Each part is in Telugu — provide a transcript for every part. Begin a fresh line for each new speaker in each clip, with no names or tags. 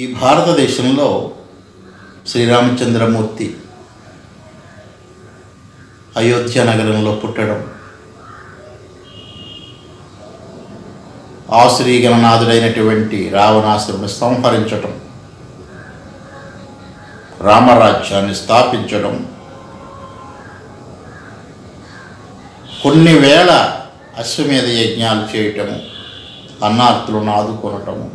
ఈ భారతదేశంలో శ్రీరామచంద్రమూర్తి అయోధ్య నగరంలో పుట్టడం ఆ శ్రీగణనాథుడైనటువంటి రావణాసురుని సంహరించటం రామరాజ్యాన్ని స్థాపించడం కొన్ని వేల అశ్వమేధ యజ్ఞాలు చేయటము అన్నార్థులను ఆదుకొనటము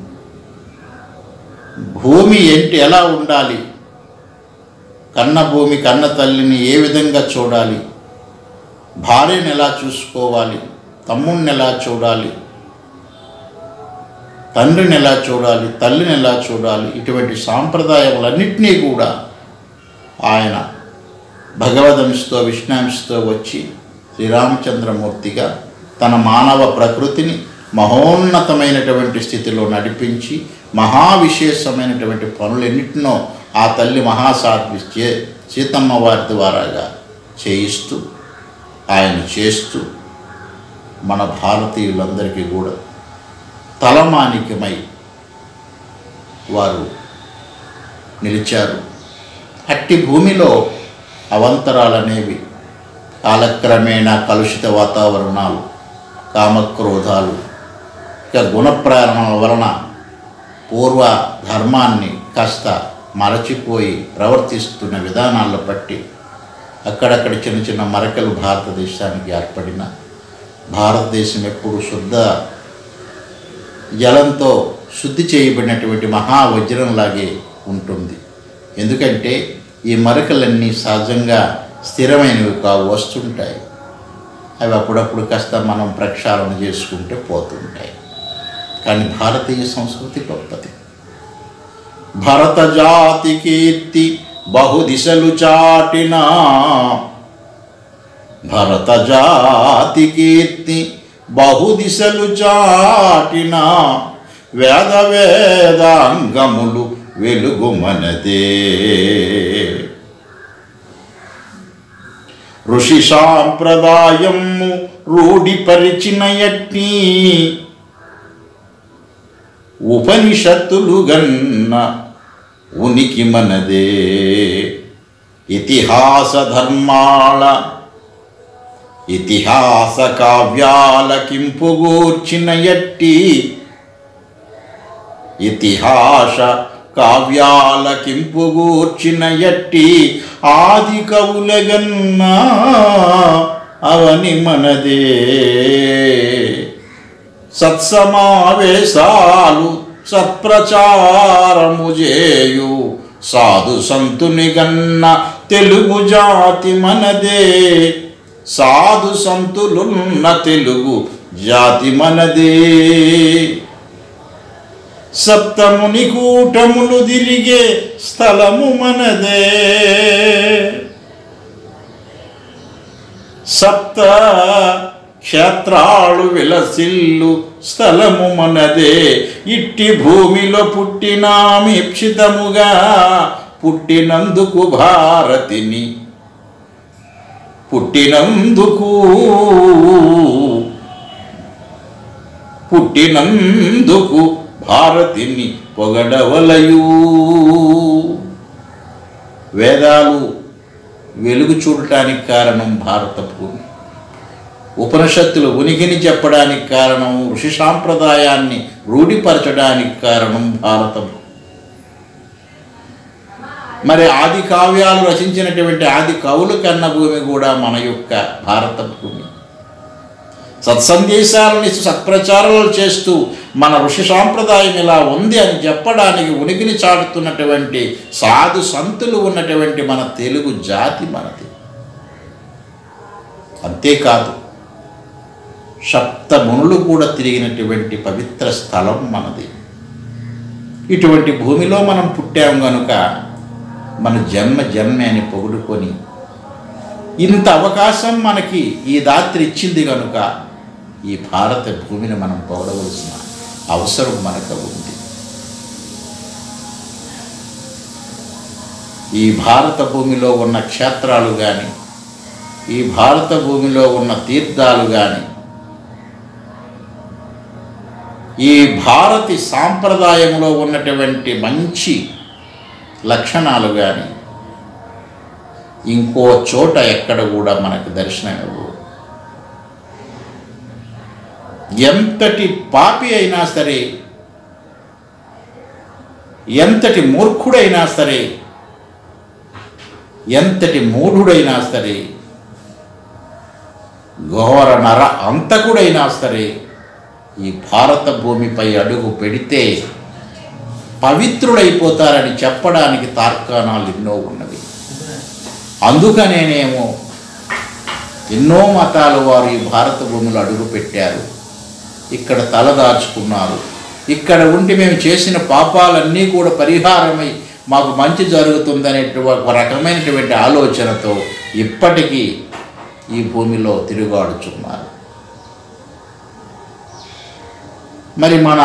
భూమి ఏంటి ఎలా ఉండాలి కన్న భూమి కన్న తల్లిని ఏ విధంగా చూడాలి భార్యను ఎలా చూసుకోవాలి తమ్ముడిని ఎలా చూడాలి తండ్రిని ఎలా చూడాలి తల్లిని ఎలా చూడాలి ఇటువంటి సాంప్రదాయములన్నింటినీ కూడా ఆయన భగవదంశతో విష్ణాంశతో వచ్చి శ్రీరామచంద్రమూర్తిగా తన మానవ ప్రకృతిని మహోన్నతమైనటువంటి స్థితిలో నడిపించి మహావిశేషమైనటువంటి పనులన్నింటినో ఆ తల్లి మహాసాధ్వి చే సీతమ్మ వారి ద్వారాగా చేయిస్తూ ఆయన చేస్తూ మన భారతీయులందరికీ కూడా తలమానికమై వారు నిలిచారు అట్టి భూమిలో అవంతరాలనేవి కాలక్రమేణా కలుషిత వాతావరణాలు కామక్రోధాలు ఇక గుణప్రేరణల వలన పూర్వ ధర్మాన్ని కాస్త మరచిపోయి ప్రవర్తిస్తున్న విధానాలను బట్టి అక్కడక్కడ చిన్న చిన్న మరకలు భారతదేశానికి ఏర్పడిన భారతదేశం ఎప్పుడు శుద్ధ జలంతో శుద్ధి చేయబడినటువంటి మహావజ్రంలాగే ఉంటుంది ఎందుకంటే ఈ మరకలన్నీ సహజంగా స్థిరమైనవి కావు వస్తుంటాయి అవి అప్పుడప్పుడు కాస్త మనం ప్రక్షాళన చేసుకుంటే పోతుంటాయి కానీ భారతీయ సంస్కృతి గొప్పది భరత జాతి కీర్తి బహుదిశలు చాటిన భరత జాతి కీర్తి బహుదిశలు చాటిన వేద వేదాంగములు వెలుగుమనదే ఋషి సాంప్రదాయము రూఢిపరిచిన యట్నీ ఉపనిషత్తులు గన్న ఉనికి మనదే ఇతిహాస ధర్మాల ఇతిహాస కావ్యాల కింపుగూర్చిన ఎట్టి ఇతిహాస కావ్యాల కింపుగూర్చిన ఎట్టి ఆది కవులగన్నా అవని మనదే సత్సమావేశాలు సత్ప్రచారము చేయు సాధు సంతుని గన్న తెలుగు జాతి మనదే సాధు సంతులున్న తెలుగు జాతి మనదే సప్తముని కూటములు తిరిగే స్థలము మనదే సప్త క్షేత్రాలు విలసిల్లు స్థలము మనదే ఇట్టి భూమిలో పుట్టినామిప్సితముగా పుట్టినందుకు భారతిని పుట్టినందుకు పుట్టినందుకు భారతిని పొగడవలయు వేదాలు వెలుగు చూడటానికి కారణం భారత భూమి ఉపనిషత్తులు ఉనికిని చెప్పడానికి కారణం ఋషి సాంప్రదాయాన్ని రూఢిపరచడానికి కారణం భారత భూమి మరి ఆది కావ్యాలు రచించినటువంటి ఆది కవులు కన్న భూమి కూడా మన యొక్క భారత భూమి సత్సందేశాలని సత్ప్రచారాలు చేస్తూ మన ఋషి సాంప్రదాయం ఇలా ఉంది అని చెప్పడానికి ఉనికిని చాటుతున్నటువంటి సాధు సంతులు ఉన్నటువంటి మన తెలుగు జాతి మనది అంతేకాదు సప్తమునులు కూడా తిరిగినటువంటి పవిత్ర స్థలం మనది ఇటువంటి భూమిలో మనం పుట్టాం గనుక మన జన్మ జన్మే అని పొగుడుకొని ఇంత అవకాశం మనకి ఈ దాత్రి ఇచ్చింది కనుక ఈ భారత భూమిని మనం పొగడవలసిన అవసరం మనకు ఉంది ఈ భారత భూమిలో ఉన్న క్షేత్రాలు కానీ ఈ భారత భూమిలో ఉన్న తీర్థాలు కానీ ఈ భారతి సాంప్రదాయంలో ఉన్నటువంటి మంచి లక్షణాలు కానీ ఇంకో చోట ఎక్కడ కూడా మనకు దర్శనం ఇవ్వవు ఎంతటి పాపి అయినా సరే ఎంతటి మూర్ఖుడైనా సరే ఎంతటి మూఢుడైనా సరే ఘోర నర అంతకుడైనా సరే ఈ భారత భూమిపై అడుగు పెడితే పవిత్రుడైపోతారని చెప్పడానికి తార్కాణాలు ఎన్నో ఉన్నవి అందుకనేనేమో ఎన్నో మతాలు వారు ఈ భారత భూమిలో అడుగు పెట్టారు ఇక్కడ తలదాచుకున్నారు ఇక్కడ ఉండి మేము చేసిన పాపాలన్నీ కూడా పరిహారమై మాకు మంచి జరుగుతుందనేటువంటి ఒక రకమైనటువంటి ఆలోచనతో ఇప్పటికీ ఈ భూమిలో తిరుగాడుచున్నారు మరి మన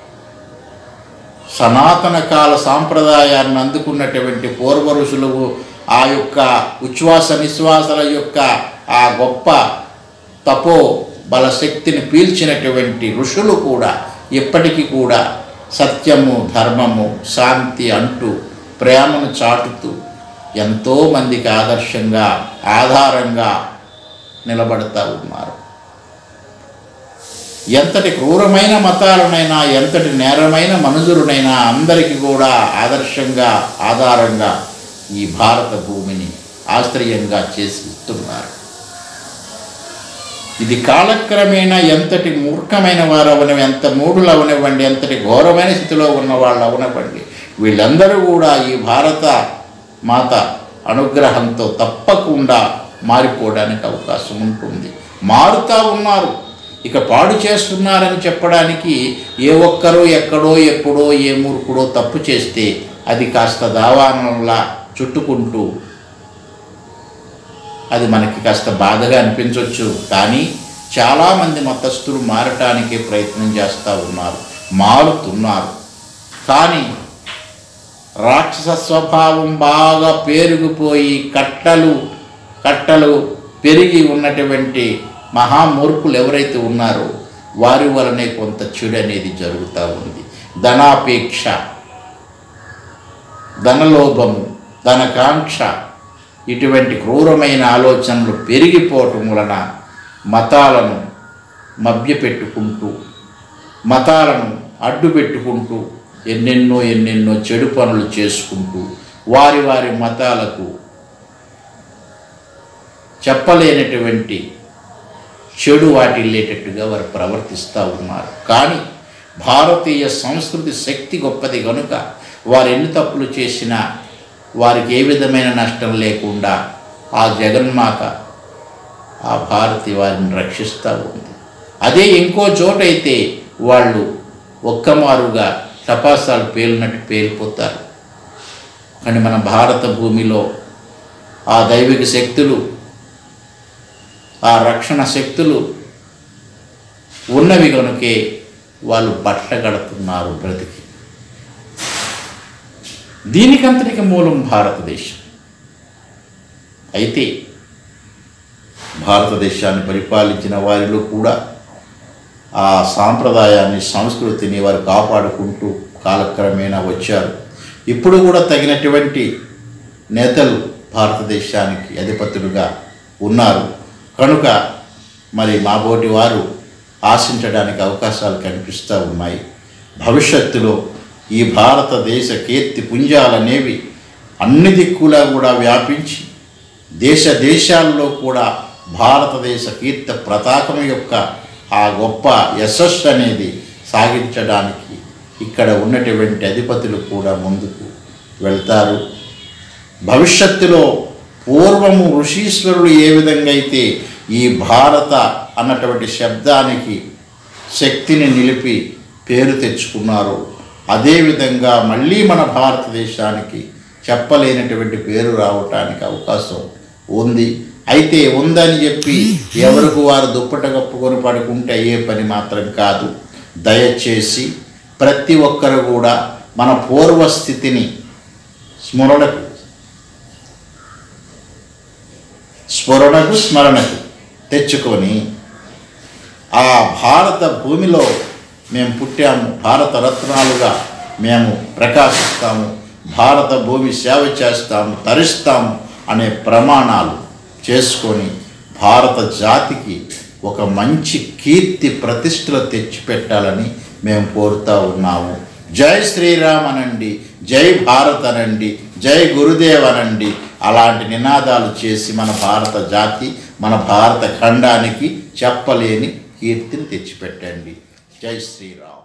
సనాతన కాల సాంప్రదాయాన్ని అందుకున్నటువంటి పూర్వ ఋషులు ఆ యొక్క ఉచ్ఛ్వాస నిశ్వాసల యొక్క ఆ గొప్ప తపో బలశక్తిని పీల్చినటువంటి ఋషులు కూడా ఇప్పటికీ కూడా సత్యము ధర్మము శాంతి అంటూ ప్రేమను చాటుతూ ఎంతోమందికి ఆదర్శంగా ఆధారంగా నిలబడతా ఉన్నారు ఎంతటి క్రూరమైన మతాలనైనా ఎంతటి నేరమైన మనుజులనైనా అందరికీ కూడా ఆదర్శంగా ఆధారంగా ఈ భారత భూమిని ఆశ్రయంగా చేసి ఇస్తున్నారు ఇది కాలక్రమేణా ఎంతటి మూర్ఖమైన వారు అవనివ్వండి ఎంత మూఢులు అవనివ్వండి ఎంతటి ఘోరమైన స్థితిలో ఉన్న వాళ్ళు అవనివ్వండి వీళ్ళందరూ కూడా ఈ భారత మాత అనుగ్రహంతో తప్పకుండా మారిపోవడానికి అవకాశం ఉంటుంది మారుతా ఉన్నారు ఇక పాడు చేస్తున్నారని చెప్పడానికి ఏ ఒక్కరో ఎక్కడో ఎప్పుడో ఏ మూర్ఖుడో తప్పు చేస్తే అది కాస్త దావానంలా చుట్టుకుంటూ అది మనకి కాస్త బాధగా అనిపించవచ్చు కానీ చాలామంది మతస్థులు మారటానికే ప్రయత్నం చేస్తూ ఉన్నారు మారుతున్నారు కానీ రాక్షస స్వభావం బాగా పేరుకుపోయి కట్టలు కట్టలు పెరిగి ఉన్నటువంటి మహామూర్ఖులు ఎవరైతే ఉన్నారో వారి వలనే కొంత చెడు అనేది జరుగుతూ ఉంది ధనాపేక్ష ధనలోభము ధనకాంక్ష ఇటువంటి క్రూరమైన ఆలోచనలు పెరిగిపోవటం వలన మతాలను మభ్యపెట్టుకుంటూ మతాలను అడ్డు పెట్టుకుంటూ ఎన్నెన్నో ఎన్నెన్నో చెడు పనులు చేసుకుంటూ వారి వారి మతాలకు చెప్పలేనటువంటి చెడు వాటిల్లేటట్టుగా వారు ప్రవర్తిస్తూ ఉన్నారు కానీ భారతీయ సంస్కృతి శక్తి గొప్పది కనుక వారు ఎన్ని తప్పులు చేసినా వారికి ఏ విధమైన నష్టం లేకుండా ఆ జగన్మాత ఆ భారతి వారిని రక్షిస్తూ ఉంది అదే ఇంకో చోటైతే వాళ్ళు ఒక్కమారుగా టపాసాలు పేలినట్టు పేలిపోతారు కానీ మన భారత భూమిలో ఆ దైవిక శక్తులు ఆ రక్షణ శక్తులు ఉన్నవి కనుకే వాళ్ళు బట్టగడుతున్నారు బ్రతికి దీనికంతటికి మూలం భారతదేశం అయితే భారతదేశాన్ని పరిపాలించిన వారిలో కూడా ఆ సాంప్రదాయాన్ని సంస్కృతిని వారు కాపాడుకుంటూ కాలక్రమేణా వచ్చారు ఇప్పుడు కూడా తగినటువంటి నేతలు భారతదేశానికి అధిపతులుగా ఉన్నారు కనుక మరి మాబోటి వారు ఆశించడానికి అవకాశాలు కనిపిస్తూ ఉన్నాయి భవిష్యత్తులో ఈ భారతదేశ కీర్తి పుంజాలనేవి అన్ని దిక్కులా కూడా వ్యాపించి దేశ దేశాల్లో కూడా భారతదేశ కీర్తి ప్రతాపం యొక్క ఆ గొప్ప యశస్సు అనేది సాగించడానికి ఇక్కడ ఉన్నటువంటి అధిపతులు కూడా ముందుకు వెళ్తారు భవిష్యత్తులో పూర్వము ఋషీశ్వరులు ఏ విధంగా అయితే ఈ భారత అన్నటువంటి శబ్దానికి శక్తిని నిలిపి పేరు తెచ్చుకున్నారో అదేవిధంగా మళ్ళీ మన భారతదేశానికి చెప్పలేనటువంటి పేరు రావటానికి అవకాశం ఉంది అయితే ఉందని చెప్పి ఎవరికి వారు దుప్పట కప్పుకొని పడుకుంటే అయ్యే పని మాత్రం కాదు దయచేసి ప్రతి ఒక్కరు కూడా మన పూర్వస్థితిని స్మరణకు స్మరణకు స్మరణకు తెచ్చుకొని ఆ భారత భూమిలో మేము పుట్టాము భారత రత్నాలుగా మేము ప్రకాశిస్తాము భారత భూమి సేవ చేస్తాము తరిస్తాము అనే ప్రమాణాలు చేసుకొని భారత జాతికి ఒక మంచి కీర్తి ప్రతిష్టలు తెచ్చిపెట్టాలని మేము కోరుతా ఉన్నాము జై శ్రీరామ్ అనండి జై భారత్ అనండి జై గురుదేవ్ అనండి అలాంటి నినాదాలు చేసి మన భారత జాతి మన భారత ఖండానికి చెప్పలేని కీర్తిని తెచ్చిపెట్టండి జై శ్రీరామ్